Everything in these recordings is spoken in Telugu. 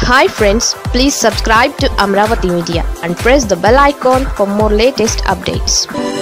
hi friends please subscribe to Amaravati media and press the bell icon for more latest updates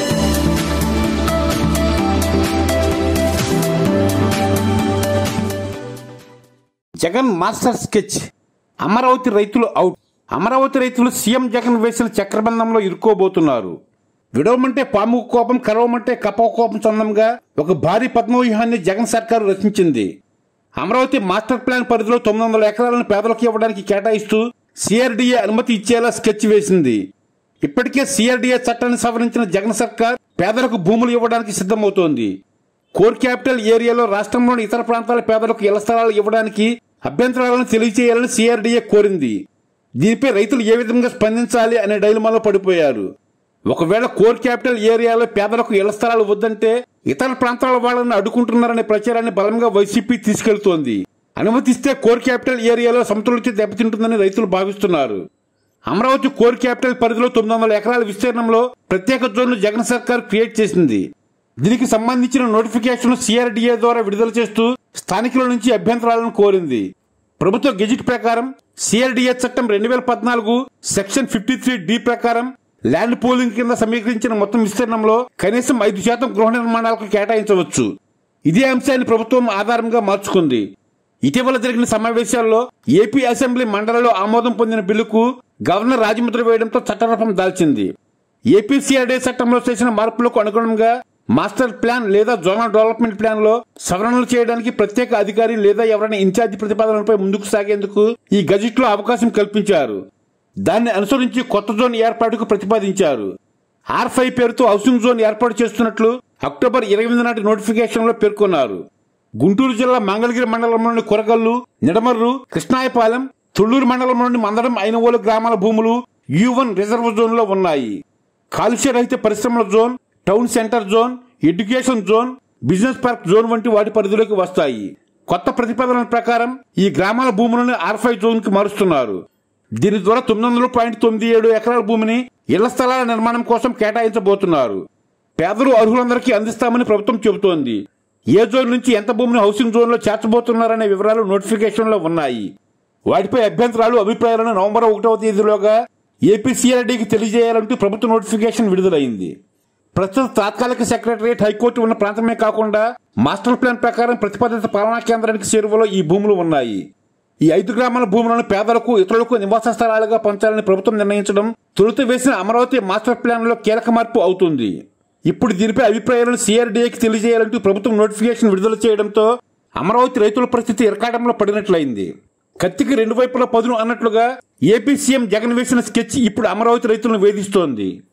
Jagan master sketch Amaravati రైతులు అవుట్ అమరావతి రైతులు సీఎం జగన్ వేసిన చక్రబంధంలో ఇరుక్కోబోతున్నారు విడవమంటే పాము కోపం కరవమంటే కప కోపం చందంగా ఒక భారీ పద్మవ్యూహాన్ని జగన్ సర్కారు రచించింది అమరావతి మాస్టర్ ప్లాన్ పరిధిలో తొమ్మిది వందల ఎకరాలను పేదలకు ఇవ్వడానికి కేటాయిస్తూ సిఆర్డీఏ అనుమతి ఇచ్చేలా స్కెచ్ వేసింది ఇప్పటికే సిఆర్డీఏ చట్టాన్ని సవరించిన జగన్ సర్కార్ పేదలకు భూములు ఇవ్వడానికి సిద్ధమవుతోంది కోర్ క్యాపిటల్ ఏరియాలో రాష్ట్రంలోని ఇతర ప్రాంతాల పేదలకు ఇళ్ల స్థలాలు ఇవ్వడానికి అభ్యంతరాలను తెలియజేయాలని సిఆర్డీఏ కోరింది దీనిపై రైతులు ఏ విధంగా స్పందించాలి అనే డైలమాలో పడిపోయారు ఒకవేళ కోర్ క్యాపిటల్ ఏరియాలో పేదలకు ఇళ్ల స్థలాలు వద్దంటే ఇతర ప్రాంతాల వాళ్ళని అడ్డుకుంటున్నారనే ప్రచారాన్ని బలంగా వైసీపీ తీసుకెళ్తోంది అనుమతిస్తే కోర్ క్యాపిటల్ ఏరియాలో సమతుల్యత దెబ్బతింటుందని రైతులు భావిస్తున్నారు అమరావతి కోర్ క్యాపిటల్ పరిధిలో తొమ్మిది వందల ఎకరాల విస్తీర్ణంలో ప్రత్యేక జోన్ను జగన్ సర్కార్ క్రియేట్ చేసింది దీనికి సంబంధించిన నోటిఫికేషన్ సిఆర్డీఏ ద్వారా విడుదల చేస్తూ స్థానికుల నుంచి అభ్యంతరాలను కోరింది ప్రభుత్వ గెజిట్ ప్రకారం సిఆర్డీఏ చట్టం రెండు వేల పద్నాలుగు సెక్షన్ ఫిఫ్టీ త్రీ డి ప్రకారం ల్యాండ్ పూలింగ్ కింద సమీకరించిన మొత్తం విస్తీర్ణంలో కనీసం ఐదు శాతం గృహ నిర్మాణాలకు కేటాయించవచ్చు ఇదే అంశాన్ని ప్రభుత్వం ఆధారంగా మార్చుకుంది ఇటీవల జరిగిన సమావేశాల్లో ఏపీ అసెంబ్లీ మండలిలో ఆమోదం పొందిన బిల్లుకు గవర్నర్ రాజముద్ర వేయడంతో చట్టరూపం దాల్చింది ఏపీ సిఆర్డీ చట్టంలో చేసిన మార్పులకు అనుగుణంగా మాస్టర్ ప్లాన్ లేదా జోనల్ డెవలప్మెంట్ ప్లాన్ లో సవరణలు చేయడానికి ప్రత్యేక అధికారి లేదా ఎవరైనా ఇన్ఛార్జి ప్రతిపాదనలపై ముందుకు సాగేందుకు ఈ గజెట్ లో అవకాశం కల్పించారు దాన్ని అనుసరించి కొత్త జోన్ ఏర్పాటుకు ప్రతిపాదించారు ఆర్ ఫైవ్ పేరుతో హౌసింగ్ జోన్ ఏర్పాటు చేస్తున్నట్లు అక్టోబర్ ఇరవై ఎనిమిది నాటి నోటిఫికేషన్ లో పేర్కొన్నారు గుంటూరు జిల్లా మంగళగిరి మండలంలోని కొరగల్లు నిడమర్రు కృష్ణాయపాలెం తుళ్లూరు మండలంలోని మందడం ఐనవోలు గ్రామాల భూములు యూ వన్ రిజర్వ్ జోన్ లో ఉన్నాయి కాలుష్య రహిత పరిశ్రమల zone town centre zone education zone business park zone వంటి వాటి పరిధిలోకి వస్తాయి కొత్త ప్రతిపాదనల ప్రకారం ఈ గ్రామాల భూములను ఆర్ ఫైవ్ జోన్ కి మారుస్తున్నారు దీని ద్వారా తొమ్మిది వందల పాయింట్ తొమ్మిది ఏడు ఎకరాల భూమిని ఇళ్ల స్థలాల నిర్మాణం కోసం కేటాయించబోతున్నారు పేదలు అర్హులందరికీ అందిస్తామని ప్రభుత్వం చెబుతోంది ఏ జోన్ నుంచి ఎంత భూమిని హౌసింగ్ జోన్ లో చేర్చబోతున్నారనే వివరాలు నోటిఫికేషన్ లో ఉన్నాయి వాటిపై అభ్యంతరాలు అభిప్రాయాలను నవంబర్ ఒకటవ తేదీలోగా ఏపీసీఆర్డీకి తెలియజేయాలంటూ ప్రభుత్వ నోటిఫికేషన్ విడుదలైంది ప్రస్తుత తాత్కాలిక సెక్రటరియట్ హైకోర్టు ఉన్న ప్రాంతమే కాకుండా మాస్టర్ ప్లాన్ ప్రకారం ప్రతిపాదిత పాలనా కేంద్రానికి చేరువలో ఈ భూములు ఉన్నాయి ఈ ఐదు గ్రామాల భూములను పేదలకు ఇతరులకు నివాస స్థలాలుగా పంచాలని ప్రభుత్వం నిర్ణయించడం తొలుత వేసిన అమరావతి మాస్టర్ ప్లాన్ లో కీలక మార్పు అవుతుంది ఇప్పుడు దీనిపై అభిప్రాయాలను సిఆర్డీఏకి తెలియజేయాలంటూ ప్రభుత్వం నోటిఫికేషన్ విడుదల చేయడంతో అమరావతి రైతుల పరిస్థితి ఇరకాటంలో పడినట్లయింది కత్తికి రెండు వైపుల పదును అన్నట్లుగా ఏపీ సీఎం జగన్ వేసిన స్కెచ్ ఇప్పుడు అమరావతి రైతులను వేధిస్తోంది